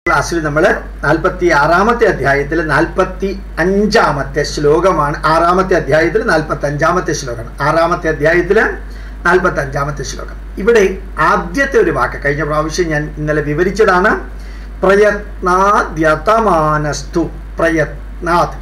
ക്ലാസ്സിൽ നമ്മൾ നാൽപ്പത്തി ആറാമത്തെ അധ്യായത്തിൽ നാൽപ്പത്തി അഞ്ചാമത്തെ ശ്ലോകമാണ് ആറാമത്തെ അധ്യായത്തിൽ നാൽപ്പത്തി അഞ്ചാമത്തെ ശ്ലോകമാണ് ആറാമത്തെ അധ്യായത്തിൽ നാൽപ്പത്തി അഞ്ചാമത്തെ ശ്ലോകം ഇവിടെ ആദ്യത്തെ ഒരു വാക്ക് കഴിഞ്ഞ പ്രാവശ്യം ഞാൻ ഇന്നലെ വിവരിച്ചതാണ് പ്രയത്നാദ്യതമാനസ്തു പ്രയത്നാത്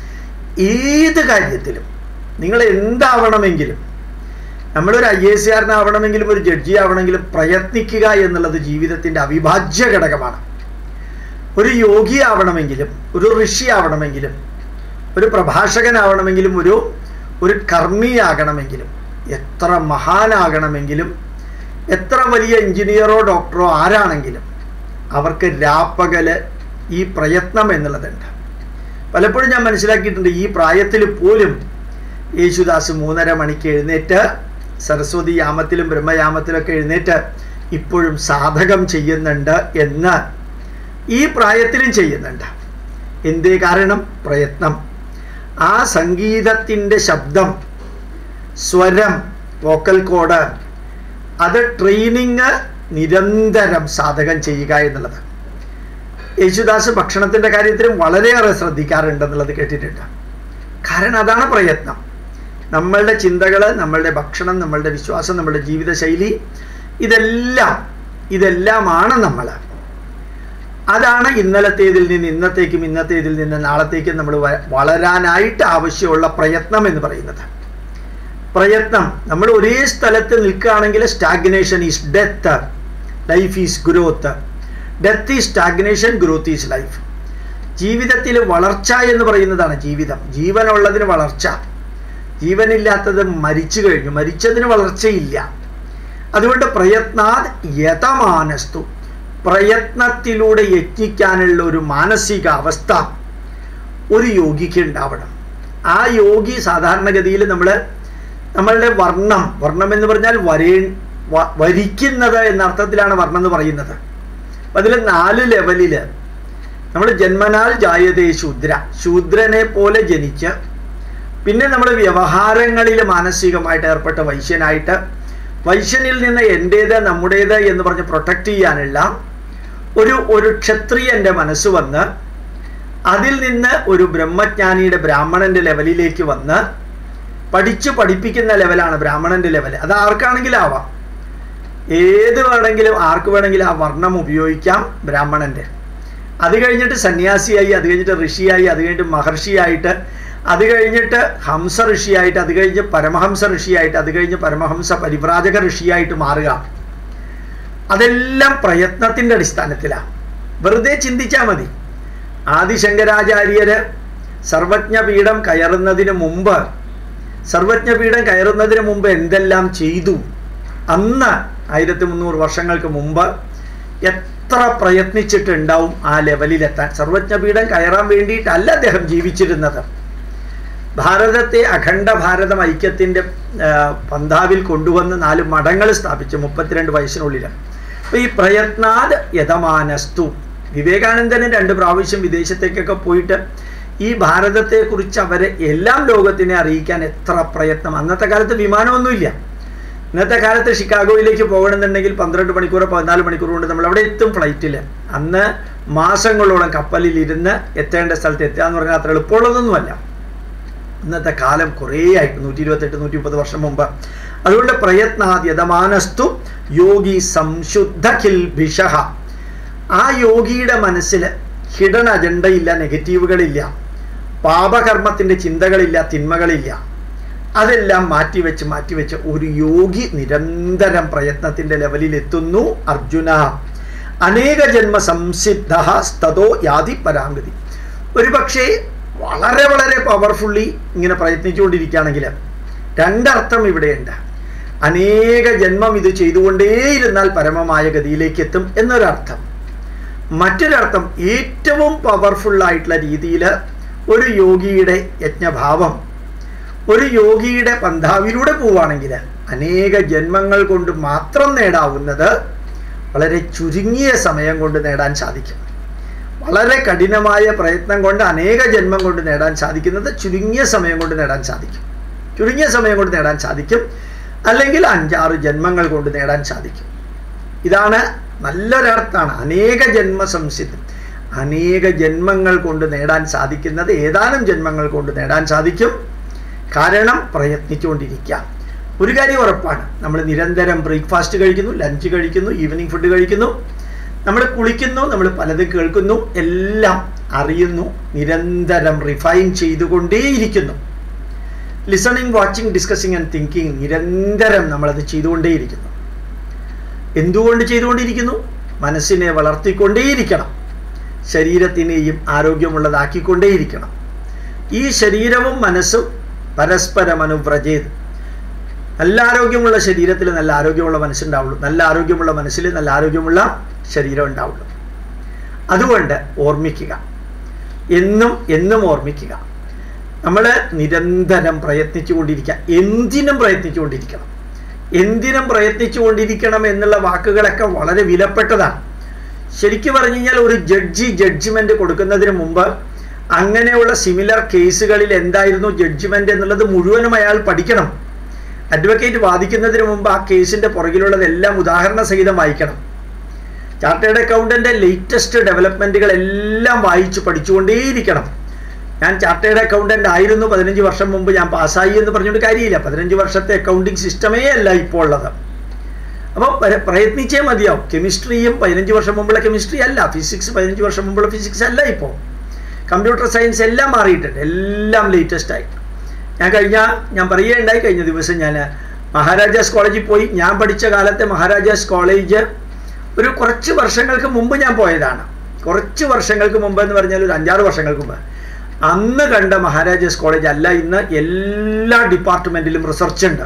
ഏത് കാര്യത്തിലും നിങ്ങൾ എന്താവണമെങ്കിലും നമ്മളൊരു ഐ എസ് കാരനാവണമെങ്കിലും ഒരു ജഡ്ജി ആവണമെങ്കിലും പ്രയത്നിക്കുക എന്നുള്ളത് ജീവിതത്തിൻ്റെ അവിഭാജ്യ ഘടകമാണ് ഒരു യോഗി ആവണമെങ്കിലും ഒരു ഋഷി ആവണമെങ്കിലും ഒരു പ്രഭാഷകനാവണമെങ്കിലും ഒരു ഒരു കർമ്മിയാകണമെങ്കിലും എത്ര മഹാനാകണമെങ്കിലും എത്ര വലിയ എഞ്ചിനീയറോ ഡോക്ടറോ ആരാണെങ്കിലും അവർക്ക് രാപ്പകല് ഈ പ്രയത്നം എന്നുള്ളതുണ്ട് പലപ്പോഴും ഞാൻ മനസ്സിലാക്കിയിട്ടുണ്ട് ഈ പ്രായത്തിൽ പോലും യേശുദാസ് മൂന്നര മണിക്ക് എഴുന്നേറ്റ് സരസ്വതി യാമത്തിലും ബ്രഹ്മയാമത്തിലൊക്കെ എഴുന്നേറ്റ് ഇപ്പോഴും സാധകം ചെയ്യുന്നുണ്ട് എന്ന് ഈ പ്രായത്തിലും ചെയ്യുന്നുണ്ട് എന്തേ കാരണം പ്രയത്നം ആ സംഗീതത്തിൻ്റെ ശബ്ദം സ്വരം വോക്കൽ കോഡ് അത് ട്രെയിനിങ് നിരന്തരം സാധകം ചെയ്യുക എന്നുള്ളത് യേശുദാസ് ഭക്ഷണത്തിൻ്റെ കാര്യത്തിലും വളരെയേറെ ശ്രദ്ധിക്കാറുണ്ടെന്നുള്ളത് കേട്ടിട്ടുണ്ട് കാരണം അതാണ് പ്രയത്നം നമ്മളുടെ ചിന്തകൾ നമ്മളുടെ ഭക്ഷണം നമ്മളുടെ വിശ്വാസം നമ്മളുടെ ജീവിതശൈലി ഇതെല്ലാം ഇതെല്ലാമാണ് നമ്മൾ അതാണ് ഇന്നലത്തേതിൽ നിന്ന് ഇന്നത്തേക്കും ഇന്നത്തേതിൽ നിന്ന് നാളത്തേക്കും നമ്മൾ വളരാനായിട്ട് ആവശ്യമുള്ള പ്രയത്നം എന്ന് പറയുന്നത് പ്രയത്നം നമ്മൾ ഒരേ സ്ഥലത്ത് നിൽക്കുകയാണെങ്കിൽ stagnation is death life is growth death is stagnation growth is life ജീവിതത്തിൽ വളർച്ച എന്ന് പറയുന്നതാണ് ജീവിതം ജീവനുള്ളതിന് വളർച്ച ജീവനില്ലാത്തത് മരിച്ചു കഴിഞ്ഞു മരിച്ചതിന് വളർച്ചയില്ല അതുകൊണ്ട് പ്രയത്നാത് യഥമാനസ്തു പ്രയത്നത്തിലൂടെ യജ്ഞിക്കാനുള്ള ഒരു മാനസിക അവസ്ഥ ഒരു യോഗിക്ക് ഉണ്ടാവണം ആ യോഗി സാധാരണഗതിയിൽ നമ്മൾ നമ്മളുടെ വർണ്ണം വർണ്ണം എന്ന് പറഞ്ഞാൽ വരേ വരിക്കുന്നത് എന്ന അർത്ഥത്തിലാണ് വർണ്ണം എന്ന് പറയുന്നത് അതിൽ നാല് ലെവലിൽ നമ്മൾ ജന്മനാൽ ജായതേ ശൂദ്ര ശൂദ്രനെ പോലെ ജനിച്ച് പിന്നെ നമ്മൾ വ്യവഹാരങ്ങളിൽ മാനസികമായിട്ട് ഏർപ്പെട്ട വൈശ്യനായിട്ട് വൈശ്യനിൽ നിന്ന് എൻ്റേത് നമ്മുടേത് എന്ന് പറഞ്ഞ് പ്രൊട്ടക്റ്റ് ചെയ്യാനുള്ള ഒരു ഒരു ക്ഷത്രിയൻ്റെ മനസ്സ് വന്ന് അതിൽ നിന്ന് ഒരു ബ്രഹ്മജ്ഞാനിയുടെ ബ്രാഹ്മണന്റെ ലെവലിലേക്ക് വന്ന് പഠിച്ച് പഠിപ്പിക്കുന്ന ലെവലാണ് ബ്രാഹ്മണന്റെ ലെവൽ അത് ആർക്കാണെങ്കിലും ആവാം ഏത് വേണമെങ്കിലും ആർക്ക് വേണമെങ്കിലും ആ വർണ്ണം ഉപയോഗിക്കാം ബ്രാഹ്മണന്റെ അത് കഴിഞ്ഞിട്ട് സന്യാസിയായി അത് കഴിഞ്ഞിട്ട് ഋഷിയായി അത് കഴിഞ്ഞിട്ട് മഹർഷിയായിട്ട് അത് കഴിഞ്ഞിട്ട് ഹംസ ഋഷിയായിട്ട് അത് കഴിഞ്ഞ് പരമഹംസ ഋഷിയായിട്ട് അത് കഴിഞ്ഞ് പരമഹംസ പരിവ്രാജക ഋഷിയായിട്ട് മാറുക അതെല്ലാം പ്രയത്നത്തിൻ്റെ അടിസ്ഥാനത്തിലാണ് വെറുതെ ചിന്തിച്ചാൽ മതി ആദിശങ്കരാചാര്യര് സർവജ്ഞപീഠം കയറുന്നതിന് മുമ്പ് സർവജ്ഞപീഠം കയറുന്നതിന് മുമ്പ് എന്തെല്ലാം ചെയ്തു അന്ന് ആയിരത്തി മുന്നൂറ് വർഷങ്ങൾക്ക് മുമ്പ് എത്ര പ്രയത്നിച്ചിട്ടുണ്ടാവും ആ ലെവലിലെത്താൻ സർവജ്ഞപീഠം കയറാൻ വേണ്ടിയിട്ടല്ല അദ്ദേഹം ജീവിച്ചിരുന്നത് ഭാരതത്തെ അഖണ്ഡ ഭാരതം ഐക്യത്തിൻ്റെ പന്താവിൽ കൊണ്ടുവന്ന് നാല് മഠങ്ങൾ സ്ഥാപിച്ചു മുപ്പത്തിരണ്ട് വയസ്സിനുള്ളിൽ അപ്പോൾ ഈ പ്രയത്നാത് യഥമാനസ്തു വിവേകാനന്ദന് രണ്ട് പ്രാവശ്യം വിദേശത്തേക്കൊക്കെ പോയിട്ട് ഈ ഭാരതത്തെക്കുറിച്ച് അവരെ എല്ലാം ലോകത്തിനെ അറിയിക്കാൻ എത്ര പ്രയത്നം അന്നത്തെ കാലത്ത് വിമാനമൊന്നുമില്ല ഇന്നത്തെ കാലത്ത് ഷിക്കാഗോയിലേക്ക് പോകണമെന്നുണ്ടെങ്കിൽ പന്ത്രണ്ട് മണിക്കൂർ പതിനാല് മണിക്കൂർ കൊണ്ട് നമ്മൾ അവിടെ എത്തും ഫ്ലൈറ്റിൽ അന്ന് മാസങ്ങളോളം കപ്പലിൽ ഇരുന്ന് എത്തേണ്ട സ്ഥലത്ത് എത്തുക എന്ന് പറഞ്ഞാൽ അത്ര എളുപ്പമുള്ളതൊന്നുമല്ല ഇന്നത്തെ കാലം കുറേ ആയിട്ട് നൂറ്റി ഇരുപത്തെട്ട് നൂറ്റി മുപ്പത് വർഷം മുമ്പ് അതുകൊണ്ട് പ്രയത്നാദ്യതമാനസ്തു യോഗി സംശുദ്ധ കിൽഭിഷ ആ യോഗിയുടെ മനസ്സിൽ ഹിഡൻ അജണ്ടയില്ല നെഗറ്റീവുകളില്ല പാപകർമ്മത്തിൻ്റെ ചിന്തകളില്ല തിന്മകളില്ല അതെല്ലാം മാറ്റിവെച്ച് മാറ്റിവെച്ച് ഒരു യോഗി നിരന്തരം പ്രയത്നത്തിൻ്റെ ലെവലിൽ എത്തുന്നു അർജുന അനേക ജന്മ സംസിദ്ധ സ്തതോ യാതി പരാങ്കതി ഒരുപക്ഷേ വളരെ വളരെ പവർഫുള്ളി ഇങ്ങനെ പ്രയത്നിച്ചുകൊണ്ടിരിക്കുകയാണെങ്കിൽ രണ്ടർത്ഥം ഇവിടെയുണ്ട് അനേക ജന്മം ഇത് ചെയ്തുകൊണ്ടേയിരുന്നാൽ പരമമായ ഗതിയിലേക്ക് എത്തും എന്നൊരർത്ഥം മറ്റൊരർത്ഥം ഏറ്റവും പവർഫുള്ളായിട്ടുള്ള രീതിയിൽ ഒരു യോഗിയുടെ യജ്ഞഭാവം ഒരു യോഗിയുടെ പന്ഥാവിലൂടെ പോവുകയാണെങ്കിൽ അനേക ജന്മങ്ങൾ കൊണ്ട് മാത്രം നേടാവുന്നത് വളരെ ചുരുങ്ങിയ സമയം കൊണ്ട് നേടാൻ സാധിക്കും വളരെ കഠിനമായ പ്രയത്നം കൊണ്ട് അനേക ജന്മം കൊണ്ട് നേടാൻ സാധിക്കുന്നത് ചുരുങ്ങിയ സമയം കൊണ്ട് നേടാൻ സാധിക്കും ചുരുങ്ങിയ സമയം കൊണ്ട് നേടാൻ സാധിക്കും അല്ലെങ്കിൽ അഞ്ചാറ് ജന്മങ്ങൾ കൊണ്ട് നേടാൻ സാധിക്കും ഇതാണ് നല്ലൊരർത്ഥാണ് അനേക ജന്മ സംസിദ്ധം അനേക ജന്മങ്ങൾ കൊണ്ട് നേടാൻ സാധിക്കുന്നത് ഏതാനും ജന്മങ്ങൾ കൊണ്ട് നേടാൻ സാധിക്കും കാരണം പ്രയത്നിച്ചുകൊണ്ടിരിക്കാം ഒരു കാര്യം ഉറപ്പാണ് നമ്മൾ നിരന്തരം ബ്രേക്ക്ഫാസ്റ്റ് കഴിക്കുന്നു ലഞ്ച് കഴിക്കുന്നു ഈവനിങ് ഫുഡ് കഴിക്കുന്നു നമ്മൾ കുളിക്കുന്നു നമ്മൾ പലതും കേൾക്കുന്നു എല്ലാം അറിയുന്നു നിരന്തരം റിഫൈൻ ചെയ്തുകൊണ്ടേയിരിക്കുന്നു listening watching discussing and thinking നിരന്തരം നമ്മളത് ചെയ്തുകൊണ്ടേയിരിക്കുന്നു എന്തുകൊണ്ട് ചെയ്തുകൊണ്ടിരിക്കുന്നു മനസ്സിനെ വളർത്തിക്കൊണ്ടേയിരിക്കണം ശരീരത്തിനെയും ആരോഗ്യമുള്ളതാക്കിക്കൊണ്ടേയിരിക്കണം ഈ ശരീരവും മനസ്സും പരസ്പരം അനുവ്രജേത് നല്ല ആരോഗ്യമുള്ള ശരീരത്തിൽ നല്ല ആരോഗ്യമുള്ള മനസ്സുണ്ടാവുള്ളൂ നല്ല ആരോഗ്യമുള്ള മനസ്സിൽ നല്ല ആരോഗ്യമുള്ള ശരീരം ഉണ്ടാവുള്ളൂ അതുകൊണ്ട് ഓർമ്മിക്കുക എന്നും എന്നും ഓർമ്മിക്കുക നമ്മൾ നിരന്തരം പ്രയത്നിച്ചു കൊണ്ടിരിക്കുക എന്തിനും പ്രയത്നിച്ചു കൊണ്ടിരിക്കണം എന്തിനും പ്രയത്നിച്ചു കൊണ്ടിരിക്കണം എന്നുള്ള വാക്കുകളൊക്കെ വളരെ വിലപ്പെട്ടതാണ് ശരിക്കും പറഞ്ഞു കഴിഞ്ഞാൽ ഒരു ജഡ്ജി ജഡ്ജിമെന്റ് കൊടുക്കുന്നതിന് മുമ്പ് അങ്ങനെയുള്ള സിമിലർ കേസുകളിൽ എന്തായിരുന്നു ജഡ്ജിമെന്റ് എന്നുള്ളത് മുഴുവനും അയാൾ പഠിക്കണം അഡ്വക്കേറ്റ് വാദിക്കുന്നതിന് മുമ്പ് ആ കേസിന്റെ പുറകിലുള്ളതെല്ലാം ഉദാഹരണ സഹിതം വായിക്കണം ചാർട്ടേഡ് അക്കൗണ്ടന്റ് ലേറ്റസ്റ്റ് ഡെവലപ്മെന്റുകൾ എല്ലാം വായിച്ച് പഠിച്ചുകൊണ്ടേയിരിക്കണം ഞാൻ ചാർട്ടേഡ് അക്കൗണ്ടന്റ് ആയിരുന്നു പതിനഞ്ച് വർഷം മുമ്പ് ഞാൻ പാസ്സായി എന്ന് പറഞ്ഞുകൊണ്ട് കാര്യമില്ല പതിനഞ്ച് വർഷത്തെ അക്കൗണ്ടിങ് സിസ്റ്റമേ അല്ല ഇപ്പോൾ ഉള്ളത് അപ്പോൾ പ്രയത്നിച്ചേ മതിയാവും കെമിസ്ട്രിയും പതിനഞ്ച് വർഷം മുമ്പുള്ള കെമിസ്ട്രി അല്ല ഫിസിക്സ് പതിനഞ്ച് വർഷം മുമ്പുള്ള ഫിസിക്സ് അല്ല ഇപ്പോൾ കമ്പ്യൂട്ടർ സയൻസ് എല്ലാം മാറിയിട്ടുണ്ട് എല്ലാം ലേറ്റസ്റ്റ് ആയിട്ട് ഞാൻ കഴിഞ്ഞ ഞാൻ പറയുകയുണ്ടായി കഴിഞ്ഞ ദിവസം ഞാൻ മഹാരാജാസ് കോളേജിൽ പോയി ഞാൻ പഠിച്ച കാലത്തെ മഹാരാജാസ് കോളേജ് ഒരു കുറച്ച് വർഷങ്ങൾക്ക് മുമ്പ് ഞാൻ പോയതാണ് കുറച്ച് വർഷങ്ങൾക്ക് മുമ്പ് എന്ന് പറഞ്ഞാൽ ഒരു അഞ്ചാറ് വർഷങ്ങൾക്ക് മുമ്പ് അന്ന് കണ്ട മഹാരാജാസ് കോളേജ് അല്ല ഇന്ന് എല്ലാ ഡിപ്പാർട്ട്മെന്റിലും റിസർച്ച് ഉണ്ട്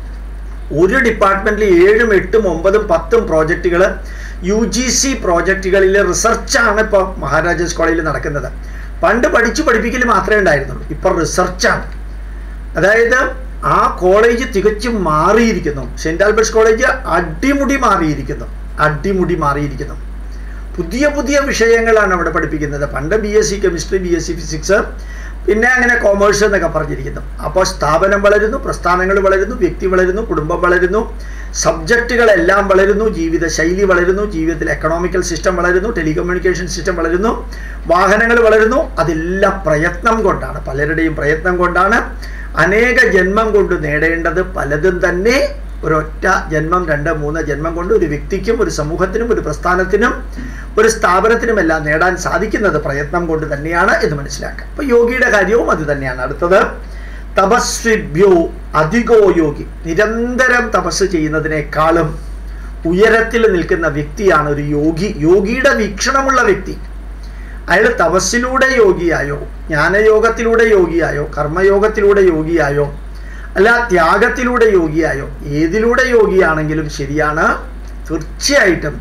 ഒരു ഡിപ്പാർട്ട്മെന്റിൽ ഏഴും എട്ടും ഒമ്പതും പത്തും പ്രോജക്റ്റുകൾ യു ജി സി പ്രോജക്റ്റുകളിൽ റിസർച്ചാണ് ഇപ്പോൾ മഹാരാജാസ് കോളേജിൽ നടക്കുന്നത് പണ്ട് പഠിച്ചു പഠിപ്പിക്കൽ മാത്രമേ ഉണ്ടായിരുന്നുള്ളൂ ഇപ്പോൾ റിസർച്ചാണ് അതായത് ആ കോളേജ് തികച്ചും മാറിയിരിക്കുന്നു സെൻറ് ആൽബർട്ട്സ് കോളേജ് അടിമുടി മാറിയിരിക്കുന്നു അടിമുടി മാറിയിരിക്കുന്നു പുതിയ പുതിയ വിഷയങ്ങളാണ് അവിടെ പഠിപ്പിക്കുന്നത് പണ്ട് B S C chemistry B S C physics പിന്നെ അങ്ങനെ കോമേഴ്സ് എന്നൊക്കെ പറഞ്ഞിരിക്കുന്നു അപ്പോൾ സ്ഥാപനം വളരുന്നു പ്രസ്ഥാനങ്ങൾ വളരുന്നു വ്യക്തി വളരുന്നു കുടുംബം വളരുന്നു സബ്ജക്റ്റുകളെല്ലാം വളരുന്നു ജീവിത ശൈലി വളരുന്നു ജീവിതത്തിൽ എക്കണോമിക്കൽ സിസ്റ്റം വളരുന്നു ടെലികമ്മ്യൂണിക്കേഷൻ സിസ്റ്റം വളരുന്നു വാഹനങ്ങൾ വളരുന്നു അതെല്ലാം പ്രയത്നം കൊണ്ടാണ് പലരുടെയും പ്രയത്നം കൊണ്ടാണ് അനേക ജന്മം കൊണ്ട് നേടേണ്ടത് പലതും തന്നെ ഒരൊറ്റ ജന്മം രണ്ട് മൂന്ന് ജന്മം കൊണ്ട് ഒരു വ്യക്തിക്കും ഒരു സമൂഹത്തിനും ഒരു പ്രസ്ഥാനത്തിനും ഒരു സ്ഥാപനത്തിനുമെല്ലാം നേടാൻ സാധിക്കുന്നത് പ്രയത്നം കൊണ്ട് തന്നെയാണ് എന്ന് മനസ്സിലാക്കുക അപ്പൊ യോഗിയുടെ കാര്യവും അത് തന്നെയാണ് അടുത്തത് തപസ്വിഭ്യോ അധികോ യോഗി നിരന്തരം തപസ് ചെയ്യുന്നതിനേക്കാളും ഉയരത്തിൽ നിൽക്കുന്ന വ്യക്തിയാണ് ഒരു യോഗി യോഗിയുടെ വീക്ഷണമുള്ള വ്യക്തി അയാൾ തപസ്സിലൂടെ യോഗിയായോ ജ്ഞാനയോഗത്തിലൂടെ യോഗിയായോ കർമ്മയോഗത്തിലൂടെ യോഗിയായോ അല്ല ത്യാഗത്തിലൂടെ യോഗിയായോ ഏതിലൂടെ യോഗിയാണെങ്കിലും ശരിയാണ് തീർച്ചയായിട്ടും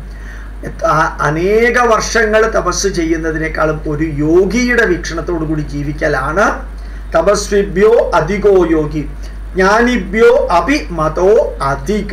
അനേക വർഷങ്ങൾ തപസ് ചെയ്യുന്നതിനേക്കാളും ഒരു യോഗിയുടെ വീക്ഷണത്തോടു കൂടി ജീവിക്കലാണ് തപസ്വിഭ്യോ അധികോ യോഗി ജ്ഞാനിഭ്യോ അഭി മതോ അധിക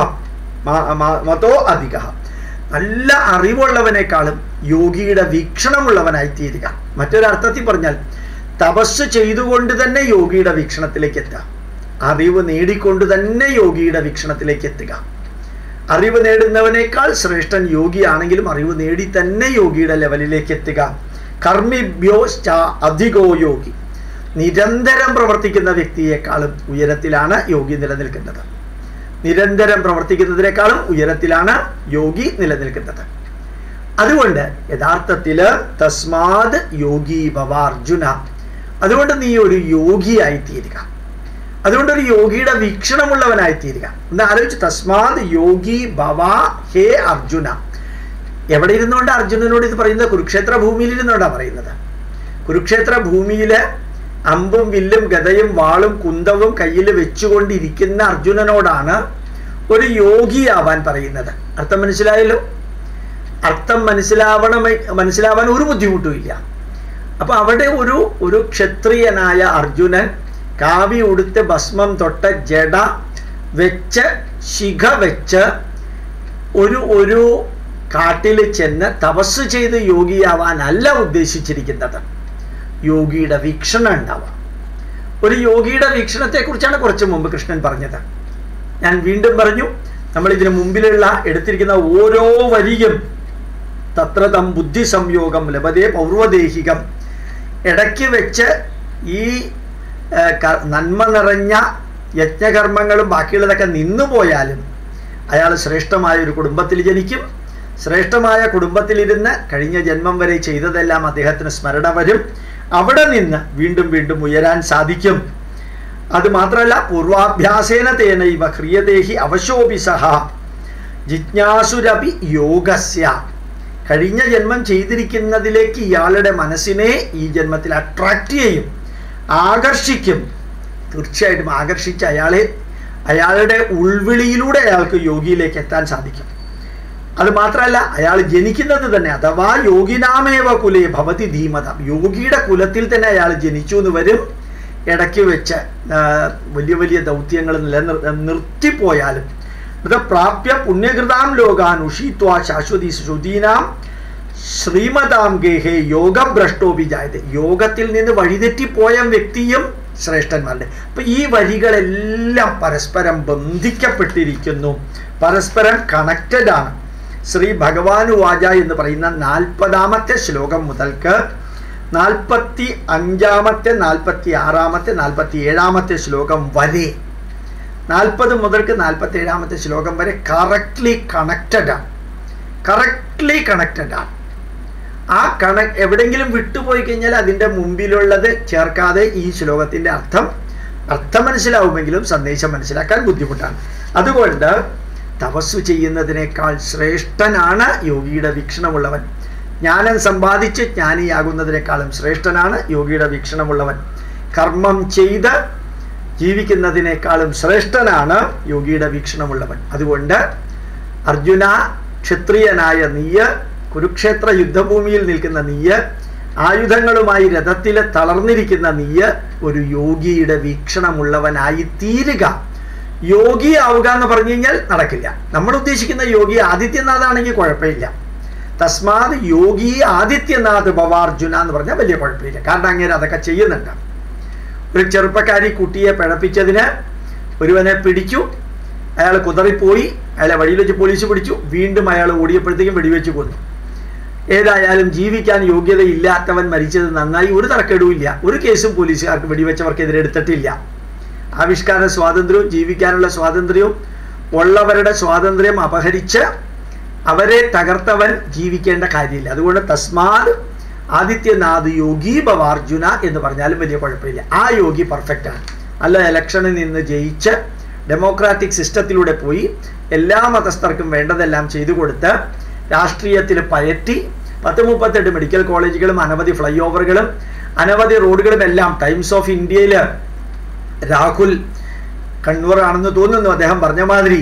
മതോ അധിക നല്ല അറിവുള്ളവനേക്കാളും യോഗിയുടെ വീക്ഷണമുള്ളവനായി തീരുക മറ്റൊരർത്ഥത്തിൽ പറഞ്ഞാൽ തപസ് ചെയ്തുകൊണ്ട് തന്നെ യോഗിയുടെ വീക്ഷണത്തിലേക്ക് എത്തുക അറിവ് നേടിക്കൊണ്ട് തന്നെ യോഗിയുടെ വീക്ഷണത്തിലേക്ക് എത്തുക അറിവ് നേടുന്നവനേക്കാൾ ശ്രേഷ്ഠൻ യോഗിയാണെങ്കിലും അറിവ് നേടി തന്നെ യോഗിയുടെ ലെവലിലേക്ക് എത്തുക കർമ്മിഭ്യോ അധികോ യോഗി നിരന്തരം പ്രവർത്തിക്കുന്ന വ്യക്തിയെക്കാളും ഉയരത്തിലാണ് യോഗി നിലനിൽക്കുന്നത് നിരന്തരം പ്രവർത്തിക്കുന്നതിനേക്കാളും ഉയരത്തിലാണ് യോഗി നിലനിൽക്കുന്നത് അതുകൊണ്ട് യഥാർത്ഥത്തിൽ തസ്മാത് യോഗി ഭവ അർജുന അതുകൊണ്ട് നീ ഒരു യോഗിയായി തീരുക അതുകൊണ്ട് ഒരു യോഗിയുടെ വീക്ഷണമുള്ളവനായി തീരുക ഒന്ന് ആലോചിച്ച് തസ്മാത് യോഗി ഭവ ഹേ അർജുന എവിടെ ഇരുന്നുകൊണ്ട് അർജുനനോട് ഇത് പറയുന്നത് കുരുക്ഷേത്ര ഭൂമിയിൽ ഇരുന്നുകൊണ്ടാണ് പറയുന്നത് കുരുക്ഷേത്ര ഭൂമിയില് അമ്പും വില്ലും ഗതയും വാളും കുന്തവും കയ്യിൽ വെച്ചുകൊണ്ടിരിക്കുന്ന അർജുനനോടാണ് ഒരു യോഗിയാവാൻ പറയുന്നത് അർത്ഥം മനസ്സിലായല്ലോ അർത്ഥം മനസ്സിലാവണം മനസ്സിലാവാൻ ഒരു ബുദ്ധിമുട്ടുമില്ല അപ്പൊ അവിടെ ഒരു ഒരു ക്ഷത്രിയനായ അർജുനൻ കാവി ഉടുത്ത് ഭസ്മം തൊട്ട ജട വെച്ച് ശിഖ വെച്ച് ഒരു ഒരു കാട്ടിൽ ചെന്ന് തപസ് ചെയ്ത് യോഗിയാവാനല്ല ഉദ്ദേശിച്ചിരിക്കുന്നത് യോഗിയുടെ വീക്ഷണം ഉണ്ടാവാം ഒരു യോഗിയുടെ വീക്ഷണത്തെക്കുറിച്ചാണ് കുറച്ച് മുമ്പ് കൃഷ്ണൻ പറഞ്ഞത് ഞാൻ വീണ്ടും പറഞ്ഞു നമ്മൾ ഇതിന് മുമ്പിലുള്ള എടുത്തിരിക്കുന്ന ഓരോ വരിയും തത്ര തം ബുദ്ധി സംയോഗം ലഭതേ പൗർവദേഹികം ഇടയ്ക്ക് വെച്ച് ഈ ആ, ക- നന്മ നിറഞ്ഞ യജ്ഞകർമ്മങ്ങളും ബാക്കിയുള്ളതൊക്കെ നിന്നു പോയാലും അയാൾ ശ്രേഷ്ഠമായ ഒരു കുടുംബത്തിൽ ജനിക്കും ശ്രേഷ്ഠമായ കുടുംബത്തിലിരുന്ന് കഴിഞ്ഞ ജന്മം വരെ ചെയ്തതെല്ലാം അദ്ദേഹത്തിന് സ്മരണ വരും അവിടെ നിന്ന് വീണ്ടും വീണ്ടും ഉയരാൻ സാധിക്കും അത് മാത്രമല്ല പൂർവാഭ്യാസേന തേന ഇവ ക്രിയതേഹി അവശോപി സഹ ജിജ്ഞാസുരപി യോഗസ്യ കഴിഞ്ഞ ജന്മം ചെയ്തിരിക്കുന്നതിലേക്ക് ഇയാളുടെ മനസ്സിനെ ഈ ജന്മത്തിൽ അട്രാക്റ്റ് ചെയ്യും ആകർഷിക്കും തീർച്ചയായിട്ടും ആകർഷിച്ച് അയാളെ അയാളുടെ ഉൾവിളിയിലൂടെ അയാൾക്ക് യോഗിയിലേക്ക് എത്താൻ സാധിക്കും അത് മാത്രമല്ല അയാൾ ജനിക്കുന്നത് തന്നെ അഥവാ യോഗിനാമേവ കുലേ ഭവതി ധീമത യോഗിയുടെ കുലത്തിൽ തന്നെ അയാൾ ജനിച്ചു എന്ന് വരും ഇടയ്ക്ക് വെച്ച് ആ, വലിയ വലിയ ദൗത്യങ്ങൾ നിലനിർ നിർത്തിപ്പോയാലും ഇത് പ്രാപ്യ പുണ്യകൃതാം ലോകാൻ ഉഷീത്വ ശാശ്വതി ശ്രുതീനാം ശ്രീമതാം ഗേഹേ യോഗഭ്രഷ്ടോപി ജായത യോഗത്തിൽ നിന്ന് വഴിതെറ്റിപ്പോയ വ്യക്തിയും ശ്രേഷ്ഠന്മാരുടെ അപ്പൊ ഈ വരികളെല്ലാം പരസ്പരം ബന്ധിക്കപ്പെട്ടിരിക്കുന്നു പരസ്പരം കണക്റ്റഡ് ആണ് ശ്രീ ഭഗവാനു വാച എന്ന് പറയുന്ന നാൽപ്പതാമത്തെ ശ്ലോകം മുതൽക്ക് നാൽപ്പത്തി അഞ്ചാമത്തെ നാൽപ്പത്തി ആറാമത്തെ നാൽപ്പത്തി ഏഴാമത്തെ ശ്ലോകം വരെ നാൽപ്പത് മുതൽക്ക് നാൽപ്പത്തി ഏഴാമത്തെ ശ്ലോകം വരെ കറക്റ്റ്ലി കണക്റ്റഡ് ആണ് കറക്റ്റ്ലി കണക്റ്റഡ് ആണ് ആ കണ എവിടെയെങ്കിലും വിട്ടുപോയി കഴിഞ്ഞാൽ അതിൻ്റെ മുമ്പിലുള്ളത് ചേർക്കാതെ ഈ ശ്ലോകത്തിൻ്റെ അർത്ഥം അർത്ഥം മനസ്സിലാവുമെങ്കിലും സന്ദേശം മനസ്സിലാക്കാൻ ബുദ്ധിമുട്ടാണ് അതുകൊണ്ട് തപസ്സു ചെയ്യുന്നതിനേക്കാൾ ശ്രേഷ്ഠനാണ് യോഗിയുടെ വീക്ഷണമുള്ളവൻ ജ്ഞാനം സമ്പാദിച്ച് ജ്ഞാനിയാകുന്നതിനേക്കാളും ശ്രേഷ്ഠനാണ് യോഗിയുടെ വീക്ഷണമുള്ളവൻ കർമ്മം ചെയ്ത് ജീവിക്കുന്നതിനേക്കാളും ശ്രേഷ്ഠനാണ് യോഗിയുടെ വീക്ഷണമുള്ളവൻ അതുകൊണ്ട് അർജുന ക്ഷത്രിയനായ നീയ് കുരുക്ഷേത്ര യുദ്ധഭൂമിയിൽ നിൽക്കുന്ന നീയ് ആയുധങ്ങളുമായി രഥത്തിൽ തളർന്നിരിക്കുന്ന നീയ് ഒരു യോഗിയുടെ വീക്ഷണമുള്ളവനായി തീരുക യോഗി ആവുക എന്ന് പറഞ്ഞു കഴിഞ്ഞാൽ നടക്കില്ല നമ്മൾ ഉദ്ദേശിക്കുന്ന യോഗി ആദിത്യനാഥാണെങ്കിൽ കുഴപ്പമില്ല തസ്മാത് യോഗി ആദിത്യനാഥ് ഭവാർജുന എന്ന് പറഞ്ഞാൽ വലിയ കുഴപ്പമില്ല കാരണം അങ്ങനെ അതൊക്കെ ചെയ്യുന്നുണ്ട് ഒരു ചെറുപ്പക്കാരി കുട്ടിയെ പിഴപ്പിച്ചതിന് ഒരുവനെ പിടിച്ചു അയാൾ കുതറിപ്പോയി അയാളെ വഴിയിൽ വെച്ച് പോലീസ് പിടിച്ചു വീണ്ടും അയാൾ ഓടിയപ്പോഴത്തേക്കും വെടിവെച്ച് കൊന്നു ഏതായാലും ജീവിക്കാൻ യോഗ്യതയില്ലാത്തവൻ മരിച്ചത് നന്നായി ഒരു തറക്കെടുവില്ല ഒരു കേസും പോലീസുകാർക്ക് വെടിവെച്ചവർക്കെതിരെ എടുത്തിട്ടില്ല ആവിഷ്കാര സ്വാതന്ത്ര്യവും ജീവിക്കാനുള്ള സ്വാതന്ത്ര്യവും ഉള്ളവരുടെ സ്വാതന്ത്ര്യം അപഹരിച്ച് അവരെ തകർത്തവൻ ജീവിക്കേണ്ട കാര്യമില്ല അതുകൊണ്ട് തസ്മാത് ആദിത്യനാഥ് യോഗി ഭവാർജുന എന്ന് പറഞ്ഞാലും വലിയ കുഴപ്പമില്ല ആ യോഗി പെർഫെക്റ്റ് ആണ് അല്ല ഇലക്ഷനിൽ നിന്ന് ജയിച്ച് ഡെമോക്രാറ്റിക് സിസ്റ്റത്തിലൂടെ പോയി എല്ലാ മതസ്ഥർക്കും വേണ്ടതെല്ലാം ചെയ്തു കൊടുത്ത് രാഷ്ട്രീയത്തിൽ പയറ്റി പത്ത് മുപ്പത്തെട്ട് മെഡിക്കൽ കോളേജുകളും അനവധി ഫ്ലൈ ഓവറുകളും അനവധി റോഡുകളും എല്ലാം ടൈംസ് ഓഫ് ഇന്ത്യയിൽ രാഹുൽ കണ്ണൂർ ആണെന്ന് തോന്നുന്നു അദ്ദേഹം പറഞ്ഞ മാതിരി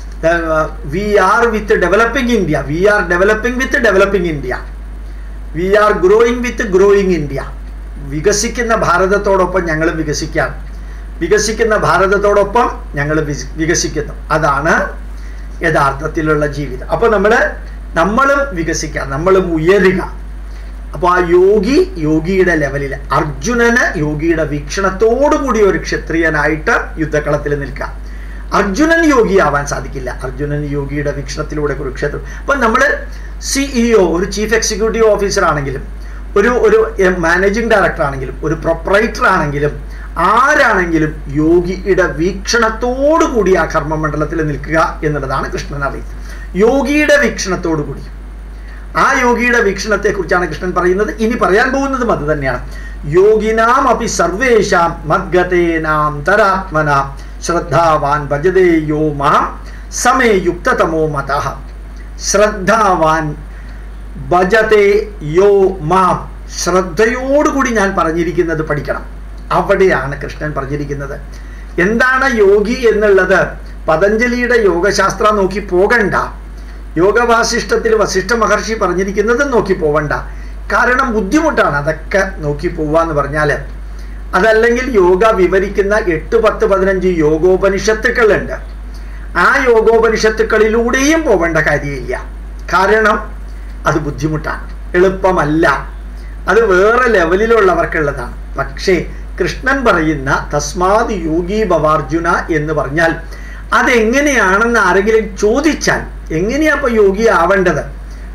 we are with developing India we are developing with developing India we are growing with growing India വികസിക്കുന്ന ഭാരതത്തോടൊപ്പം ഞങ്ങൾ വികസിക്കാം വികസിക്കുന്ന ഭാരതത്തോടൊപ്പം ഞങ്ങൾ വികസിക്കുന്നു അതാണ് യഥാർത്ഥത്തിലുള്ള ജീവിതം അപ്പോൾ നമ്മൾ നമ്മളും വികസിക്കാം നമ്മളും ഉയരുക അപ്പോൾ ആ യോഗി യോഗിയുടെ ലെവലിൽ അർജുനന് യോഗിയുടെ വീക്ഷണത്തോടു കൂടി ഒരു ക്ഷത്രിയനായിട്ട് യുദ്ധക്കളത്തിൽ നിൽക്കാം അർജുനൻ യോഗിയാവാൻ സാധിക്കില്ല അർജുനൻ യോഗിയുടെ വീക്ഷണത്തിലൂടെ കുരുക്ഷേത്രം അപ്പം നമ്മൾ സിഇഒ ഒരു ചീഫ് എക്സിക്യൂട്ടീവ് ഓഫീസർ ആണെങ്കിലും ഒരു ഒരു മാനേജിംഗ് ഡയറക്ടർ ആണെങ്കിലും ഒരു പ്രൊപ്പറേറ്റർ ആണെങ്കിലും ആരാണെങ്കിലും യോഗിയുടെ വീക്ഷണത്തോടു കൂടി ആ കർമ്മമണ്ഡലത്തിൽ നിൽക്കുക എന്നുള്ളതാണ് കൃഷ്ണൻ അറിയുന്നത് യോഗിയുടെ വീക്ഷണത്തോടു കൂടി ആ യോഗിയുടെ വീക്ഷണത്തെ കുറിച്ചാണ് കൃഷ്ണൻ പറയുന്നത് ഇനി പറയാൻ പോകുന്നതും അത് തന്നെയാണ് യോഗിനാം അപ്പി സർവേഷാം മദ്ഗതേനാം തരാത്മന ശ്രദ്ധാവാൻ ഭജതേ യോ മാം സമേ യുക്തതമോ മത ശ്രദ്ധാവാൻ ഭജതേ യോ മാം ശ്രദ്ധയോടുകൂടി ഞാൻ പറഞ്ഞിരിക്കുന്നത് പഠിക്കണം അവിടെയാണ് കൃഷ്ണൻ പറഞ്ഞിരിക്കുന്നത് എന്താണ് യോഗി എന്നുള്ളത് പതഞ്ജലിയുടെ യോഗശാസ്ത്രം നോക്കി പോകണ്ട യോഗവാസിഷ്ടത്തിൽ വസിഷ്ഠ മഹർഷി പറഞ്ഞിരിക്കുന്നത് നോക്കി പോവണ്ട കാരണം ബുദ്ധിമുട്ടാണ് അതൊക്കെ നോക്കി പോവാന്ന് പറഞ്ഞാൽ അതല്ലെങ്കിൽ യോഗ വിവരിക്കുന്ന എട്ട് പത്ത് പതിനഞ്ച് യോഗോപനിഷത്തുക്കളുണ്ട് ആ യോഗോപനിഷത്തുക്കളിലൂടെയും പോവേണ്ട കാര്യമില്ല കാരണം അത് ബുദ്ധിമുട്ടാണ് എളുപ്പമല്ല അത് വേറെ ലെവലിലുള്ളവർക്കുള്ളതാണ് പക്ഷേ കൃഷ്ണൻ പറയുന്ന തസ്മാത് യോഗി ഭവാർജുന എന്ന് പറഞ്ഞാൽ അതെങ്ങനെയാണെന്ന് ആരെങ്കിലും ചോദിച്ചാൽ എങ്ങനെയാ ഇപ്പൊ യോഗി ആവേണ്ടത്